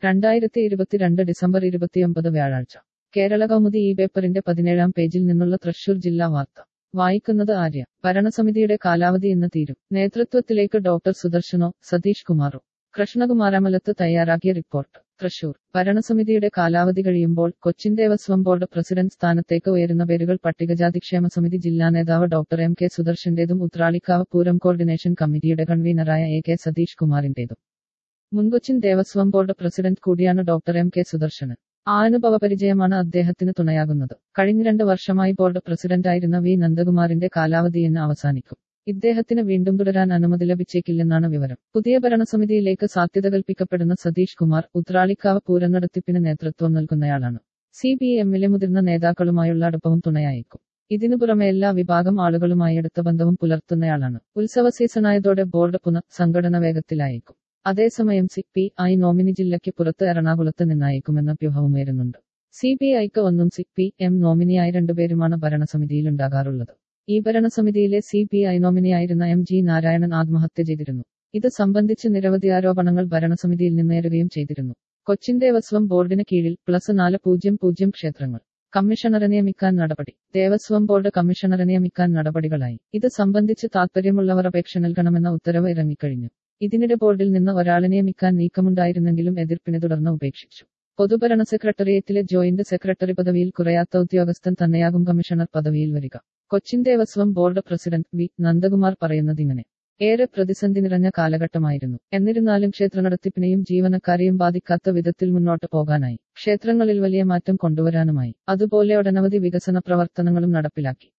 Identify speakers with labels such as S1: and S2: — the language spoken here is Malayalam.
S1: രണ്ടായിരത്തി ഇരുപത്തിരണ്ട് ഡിസംബർ ഇരുപത്തിയൊമ്പത് വ്യാഴാഴ്ച കേരള കൗമുദി ഈ പേപ്പറിന്റെ പതിനേഴാം പേജിൽ നിന്നുള്ള തൃശൂർ ജില്ലാ വാർത്ത വായിക്കുന്നത് ആര്യ ഭരണസമിതിയുടെ കാലാവധി ഇന്ന് തീരും നേതൃത്വത്തിലേക്ക് ഡോക്ടർ സുദർശനോ സതീഷ് കുമാറോ കൃഷ്ണകുമാരമലത്ത് തയ്യാറാക്കിയ റിപ്പോർട്ട് തൃശൂർ ഭരണസമിതിയുടെ കാലാവധി കഴിയുമ്പോൾ കൊച്ചിൻ ദേവസ്വം ബോർഡ് പ്രസിഡന്റ് സ്ഥാനത്തേക്ക് ഉയരുന്ന പേരുകൾ പട്ടികജാതിക്ഷേമ സമിതി ജില്ലാ നേതാവ് ഡോക്ടർ എം കെ സുദർശന്റേതും ഉത്രാളിക്കാവ് പൂരം കോർഡിനേഷൻ കമ്മിറ്റിയുടെ കൺവീനറായ എ കെ സതീഷ് കുമാറിന്റേതും മുൻകൊച്ചിൻ ദേവസ്വം ബോർഡ് പ്രസിഡന്റ് കൂടിയാണ് ഡോക്ടർ എം കെ സുദർശനൻ ആ അനുഭവ പരിചയമാണ് അദ്ദേഹത്തിന് തുണയാകുന്നത് കഴിഞ്ഞ രണ്ട് വർഷമായി ബോർഡ് പ്രസിഡന്റായിരുന്ന വി നന്ദകുമാറിന്റെ കാലാവധി ഇന്ന് അവസാനിക്കും ഇദ്ദേഹത്തിന് വീണ്ടും തുടരാൻ അനുമതി ലഭിച്ചേക്കില്ലെന്നാണ് വിവരം പുതിയ ഭരണസമിതിയിലേക്ക് സാധ്യത കൽപ്പിക്കപ്പെടുന്ന സതീഷ് കുമാർ ഉത്രാളിക്കാവ് പൂരം നടത്തിപ്പിന് നേതൃത്വം നൽകുന്നയാളാണ് സി പി എമ്മിലെ മുതിർന്ന നേതാക്കളുമായുള്ള അടുപ്പവും തുണയായേക്കും ഇതിനു പുറമെ എല്ലാ വിഭാഗം ആളുകളുമായി അടുത്ത ബന്ധവും പുലർത്തുന്നയാളാണ് ഉത്സവ സീസണായതോടെ ബോർഡ് പുനഃ സംഘടന വേഗത്തിലായേക്കും അതേസമയം സി പി ഐ നോമിനി ജില്ലയ്ക്ക് പുറത്ത് എറണാകുളത്ത് നിന്നായേക്കുമെന്ന അഭ്യൂഹവും ഉയരുന്നുണ്ട് സി പി ഐക്ക് ഒന്നും സി പി എം നോമിനിയായ രണ്ടുപേരുമാണ് ഭരണസമിതിയിലുണ്ടാകാറുള്ളത് ഈ ഭരണസമിതിയിലെ സി പി ഐ നോമിനിയായിരുന്ന എം ജി നാരായണൻ ആത്മഹത്യ ചെയ്തിരുന്നു ഇത് സംബന്ധിച്ച് നിരവധി ആരോപണങ്ങൾ ഭരണസമിതിയിൽ നിന്നേറുകയും ചെയ്തിരുന്നു കൊച്ചിൻ ദേവസ്വം ബോർഡിന് കീഴിൽ പ്ലസ് നാല് പൂജ്യം പൂജ്യം ക്ഷേത്രങ്ങൾ കമ്മീഷണറെ നിയമിക്കാൻ നടപടി ദേവസ്വം ബോർഡ് കമ്മീഷണറെ നിയമിക്കാൻ നടപടികളായി ഇത് സംബന്ധിച്ച് താൽപര്യമുള്ളവർ അപേക്ഷ നൽകണമെന്ന ഉത്തരവ് ഇറങ്ങിക്കഴിഞ്ഞു ഇതിനിടെ ബോർഡിൽ നിന്ന് ഒരാളെ നിയമിക്കാൻ നീക്കമുണ്ടായിരുന്നെങ്കിലും എതിർപ്പിനെ തുടർന്ന് ഉപേക്ഷിച്ചു പൊതുഭരണ സെക്രട്ടേറിയറ്റിലെ ജോയിന്റ് സെക്രട്ടറി പദവിയിൽ കുറയാത്ത ഉദ്യോഗസ്ഥൻ തന്നെയാകും കമ്മീഷണർ പദവിയിൽ വരിക Cochin Devaswom board president V Nandakumar പറയുന്നതിങ്ങനെ ഏറെ പ്രതിസന്ധി നിറഞ്ഞ കാലഘട്ടമായിരുന്നു എന്നിരുന്നാലും ക്ഷേത്ര നടത്തിപ്പിനെയും ജീവനക്കാരെയും ബാധിക്കാത്ത വിധത്തിൽ മുന്നോട്ട് പോകാനായി ക്ഷേത്രങ്ങളിൽ വലിയ മാറ്റം കൊണ്ടുവരാനുമായി അതുപോലെ ഒട്ടനവധി വികസന പ്രവർത്തനങ്ങളും നടപ്പിലാക്കി